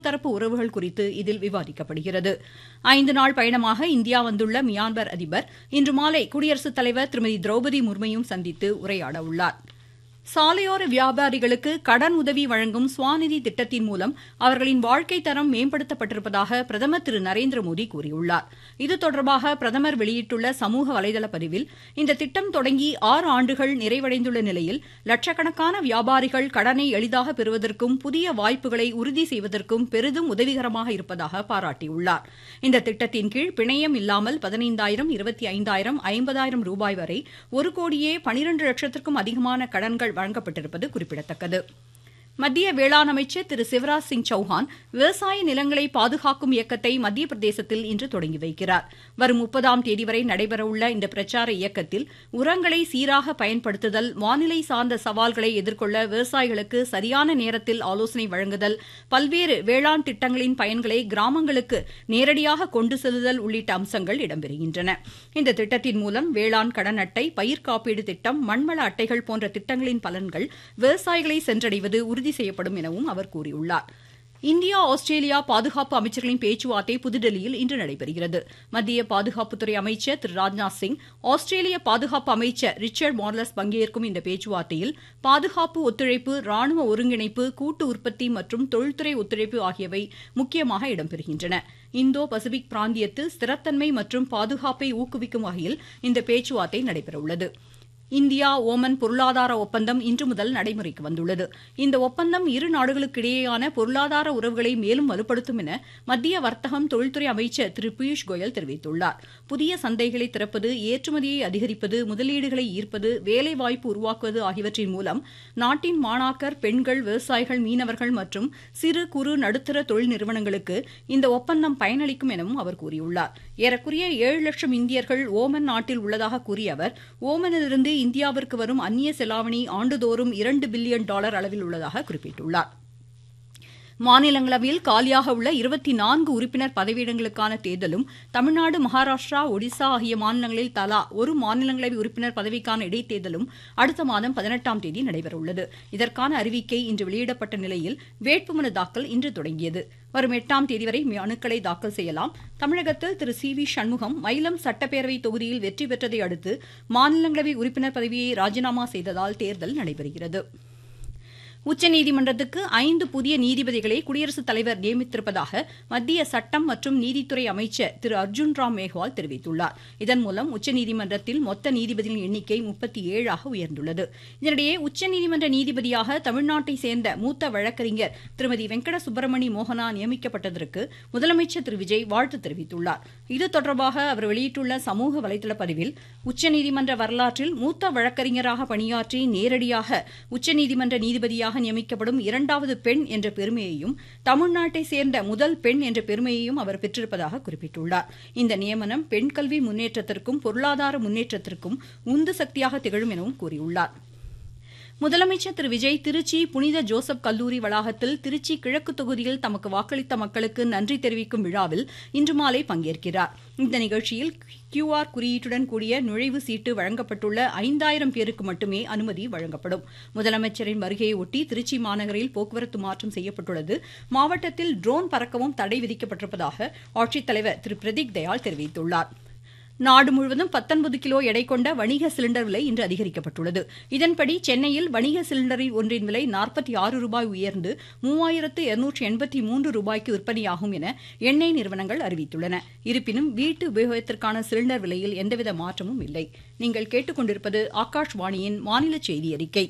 தரப்பு உறவுகள் குறித்து இதில் விவாதிக்கப்படுகிறது ஐந்து நாள் பயணமாக இந்தியா வந்துள்ள மியான்மர் அதிபர் இன்று மாலை குடியரசுத் தலைவர் திருமதி திரௌபதி முர்மையும் சந்தித்து உரையாட உள்ளார் சாலையோர வியாபாரிகளுக்கு கடன் உதவி வழங்கும் ஸ்வாநிதி திட்டத்தின் மூலம் அவர்களின் வாழ்க்கை தரம் மேம்படுத்தப்பட்டிருப்பதாக பிரதமர் திரு நரேந்திர மோடி கூறியுள்ளார் இது தொடர்பாக பிரதமர் வெளியிட்டுள்ள சமூக வலைதள பதிவில் இந்த திட்டம் தொடங்கி ஆறு ஆண்டுகள் நிறைவடைந்துள்ள நிலையில் லட்சக்கணக்கான வியாபாரிகள் கடனை எளிதாக பெறுவதற்கும் புதிய வாய்ப்புகளை உறுதி செய்வதற்கும் பெரிதும் உதவிகரமாக இருப்பதாக பாராட்டியுள்ளார் இந்த திட்டத்தின் கீழ் பிணையம் இல்லாமல் பதினைந்தாயிரம் இருபத்தி ஐந்தாயிரம் ஐம்பதாயிரம் ரூபாய் வரை ஒரு கோடியே பனிரண்டு லட்சத்திற்கும் அதிகமான கடன்கள் வழங்கப்பட்டிருப்பது குறிப்பிடத்தக்கது மத்திய வேளாண் அமைச்சர் திரு சிவராஜ் சிங் சௌஹான் விவசாய நிலங்களை பாதுகாக்கும் இயக்கத்தை மத்திய பிரதேசத்தில் இன்று தொடங்கி வைக்கிறார் வரும் முப்பதாம் தேதி வரை நடைபெறவுள்ள இந்த பிரச்சார இயக்கத்தில் உரங்களை சீராக பயன்படுத்துதல் வானிலை சார்ந்த சவால்களை எதிர்கொள்ள விவசாயிகளுக்கு சரியான நேரத்தில் ஆலோசனை வழங்குதல் பல்வேறு வேளாண் திட்டங்களின் பயன்களை கிராமங்களுக்கு நேரடியாக கொண்டு செல்லுதல் உள்ளிட்ட அம்சங்கள் இடம்பெறுகின்றன இந்த திட்டத்தின் மூலம் வேளாண் கடன் அட்டை பயிர் காப்பீடு திட்டம் மண்வள அட்டைகள் போன்ற திட்டங்களின் பலன்கள் விவசாயிகளை சென்றடைவது உறுதி செய்யப்படும் எனவும் அவர் கூறியுள்ளார் இந்தியா ஆஸ்திரேலியா பாதுகாப்பு அமைச்சர்களின் பேச்சுவார்த்தை புதுடெல்லியில் இன்று நடைபெறுகிறது மத்திய பாதுகாப்புத்துறை அமைச்சர் திரு ராஜ்நாத் சிங் ஆஸ்திரேலிய பாதுகாப்பு அமைச்சர் ரிச்சர்ட் மார்லஸ் பங்கேற்கும் இந்த பேச்சுவார்த்தையில் பாதுகாப்பு ஒத்துழைப்பு ராணுவ ஒருங்கிணைப்பு கூட்டு உற்பத்தி மற்றும் தொழில்துறை ஒத்துழைப்பு ஆகியவை முக்கியமாக இடம்பெறுகின்றன இந்தோ பசிபிக் பிராந்தியத்தில் ஸ்திரத்தன்மை மற்றும் பாதுகாப்பை ஊக்குவிக்கும் வகையில் இந்த பேச்சுவார்த்தை நடைபெறவுள்ளது இந்தியா ஓமன் பொருளாதார ஒப்பந்தம் இன்று முதல் நடைமுறைக்கு வந்துள்ளது இந்த ஒப்பந்தம் இரு நாடுகளுக்கிடையேயான பொருளாதார உறவுகளை மேலும் வலுப்படுத்தும் என மத்திய வர்த்தகம் தொழில்துறை அமைச்சர் திரு பியூஷ் கோயல் தெரிவித்துள்ளார் புதிய சந்தைகளை திறப்பது ஏற்றுமதியை அதிகரிப்பது முதலீடுகளை ஈர்ப்பது வேலைவாய்ப்பு உருவாக்குவது ஆகியவற்றின் மூலம் நாட்டின் மாணாக்கர் பெண்கள் விவசாயிகள் மீனவர்கள் மற்றும் சிறு குறு நடுத்தர தொழில் நிறுவனங்களுக்கு இந்த ஒப்பந்தம் பயனளிக்கும் எனவும் அவர் கூறியுள்ளார் ஏறக்குறைய ஏழு லட்சம் இந்தியர்கள் ஓமன் நாட்டில் உள்ளதாக கூறிய அவர் ஓமனிலிருந்து இந்தியாவிற்கு வரும் அந்நிய செலாவணி ஆண்டுதோறும் இரண்டு பில்லியன் டாலர் அளவில் உள்ளதாக குறிப்பிட்டுள்ளார் மாநிலங்களவையில் காலியாக உள்ள இருபத்தி நான்கு உறுப்பினர் பதவியிடங்களுக்கான தேர்தலும் தமிழ்நாடு மகாராஷ்டிரா ஒடிசா ஆகிய மாநிலங்களில் தலா ஒரு மாநிலங்களவை உறுப்பினர் பதவிக்கான இடைத்தேர்தலும் அடுத்த மாதம் பதினெட்டாம் தேதி நடைபெறவுள்ளது இதற்கான அறிவிக்கை இன்று வெளியிடப்பட்ட நிலையில் வேட்புமனு தாக்கல் இன்று தொடங்கியது வரும் எட்டாம் தேதி வரை மனுக்களை தாக்கல் செய்யலாம் தமிழகத்தில் திரு சி வி சண்முகம் மயிலம் சட்டப்பேரவை தொகுதியில் வெற்றி பெற்றதை அடுத்து மாநிலங்களவை உறுப்பினர் பதவியை ராஜினாமா செய்ததால் தேர்தல் நடைபெறுகிறது உச்சநீதிமன்றத்துக்கு ஐந்து புதிய நீதிபதிகளை குடியரசுத் தலைவர் நியமித்திருப்பதாக மத்திய சட்டம் மற்றும் நீதித்துறை அமைச்சர் திரு அர்ஜுன் ராம் மேஹ்வால் தெரிவித்துள்ளார் இதன் மூலம் உச்சநீதிமன்றத்தில் மொத்த நீதிபதிகளின் எண்ணிக்கை முப்பத்தி ஏழாக உயர்ந்துள்ளது இதனிடையே உச்சநீதிமன்ற நீதிபதியாக தமிழ்நாட்டை சேர்ந்த மூத்த வழக்கறிஞர் திருமதி வெங்கட சுப்பிரமணி மோகனா நியமிக்கப்பட்டதற்கு முதலமைச்சர் திரு விஜய் வாழ்த்து தெரிவித்துள்ளார் இது தொடர்பாக அவர் வெளியிட்டுள்ள சமூக வலைதள பதிவில் உச்சநீதிமன்ற வரலாற்றில் மூத்த வழக்கறிஞராக பணியாற்றி நேரடியாக உச்சநீதிமன்ற நீதிபதியாக நீதிபதியாக நியமிக்கப்படும் இரண்டாவது பெண் என்ற பெருமையையும் தமிழ்நாட்டை சேர்ந்த முதல் பெண் என்ற பெருமையையும் அவர் பெற்றிருப்பதாக குறிப்பிட்டுள்ளார் இந்த நியமனம் பெண் கல்வி முன்னேற்றத்திற்கும் பொருளாதார முன்னேற்றத்திற்கும் உந்து சக்தியாக திகழும் எனவும் கூறியுள்ளார் முதலமைச்சர் திரு விஜய் திருச்சி புனித ஜோசப் கல்லூரி வளாகத்தில் திருச்சி கிழக்கு தொகுதியில் தமக்கு வாக்களித்த மக்களுக்கு நன்றி தெரிவிக்கும் விழாவில் இன்று மாலை பங்கேற்கிறார் இந்த நிகழ்ச்சியில் கியூஆர் குறியீட்டுடன் கூடிய நுழைவு சீட்டு வழங்கப்பட்டுள்ள ஐந்தாயிரம் பேருக்கு மட்டுமே அனுமதி வழங்கப்படும் முதலமைச்சரின் வருகையை ஒட்டி திருச்சி மாநகரில் போக்குவரத்து மாற்றம் செய்யப்பட்டுள்ளது மாவட்டத்தில் ட்ரோன் பறக்கவும் தடை விதிக்கப்பட்டிருப்பதாக ஆட்சித்தலைவர் திரு பிரதீக் தயாள் தெரிவித்துள்ளார் நாடு முழுவதும் பத்தொன்பது கிலோ எடை கொண்ட வணிக சிலிண்டர் விலை இன்று அதிகரிக்கப்பட்டுள்ளது இதன்படி சென்னையில் வணிக சிலிண்டரில் ஒன்றின் விலை நாற்பத்தி ஆறு ரூபாய் உயர்ந்து மூவாயிரத்து இருநூற்றி எண்பத்தி மூன்று ரூபாய்க்கு விற்பனையாகும் என எண்ணெய் நிறுவனங்கள் அறிவித்துள்ளன இருப்பினும் வீட்டு உபயோகத்திற்கான சிலிண்டர் விலையில் எந்தவித மாற்றமும் இல்லை நீங்கள் கேட்டுக்கொண்டிருப்பது ஆகாஷ்வாணியின் மாநில செய்தி அறிக்கை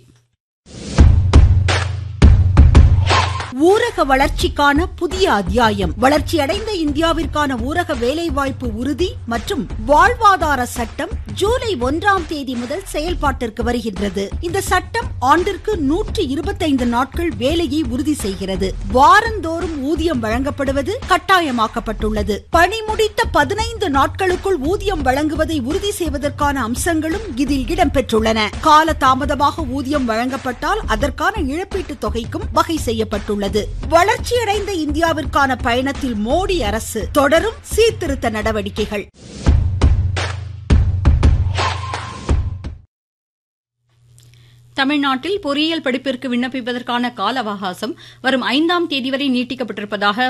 ஊரக வளர்ச்சிக்கான புதிய அத்தியாயம் வளர்ச்சியடைந்த இந்தியாவிற்கான ஊரக வேலைவாய்ப்பு உறுதி மற்றும் வாழ்வாதார சட்டம் ஜூலை ஒன்றாம் தேதி முதல் செயல்பாட்டிற்கு வருகின்றது இந்த சட்டம் ஆண்டிற்கு நூற்றி இருபத்தைந்து நாட்கள் வேலையை உறுதி செய்கிறது வாரந்தோறும் ஊதியம் வழங்கப்படுவது கட்டாயமாக்கப்பட்டுள்ளது பணி முடித்த பதினைந்து நாட்களுக்குள் ஊதியம் வழங்குவதை உறுதி செய்வதற்கான அம்சங்களும் இதில் இடம்பெற்றுள்ளன கால தாமதமாக ஊதியம் வழங்கப்பட்டால் அதற்கான இழப்பீட்டு தொகைக்கும் வகை செய்யப்பட்டுள்ளது உள்ளது வளர்ச்சியடைந்த இந்தியாவிற்கான பயணத்தில் மோடி அரசு தொடரும் சீர்திருத்த நடவடிக்கைகள் தமிழ்நாட்டில் பொறியியல் படிப்பிற்கு விண்ணப்பிப்பதற்கான கால அவகாசம் வரும் ஐந்தாம் தேதி வரை நீட்டிக்கப்பட்டிருப்பதாக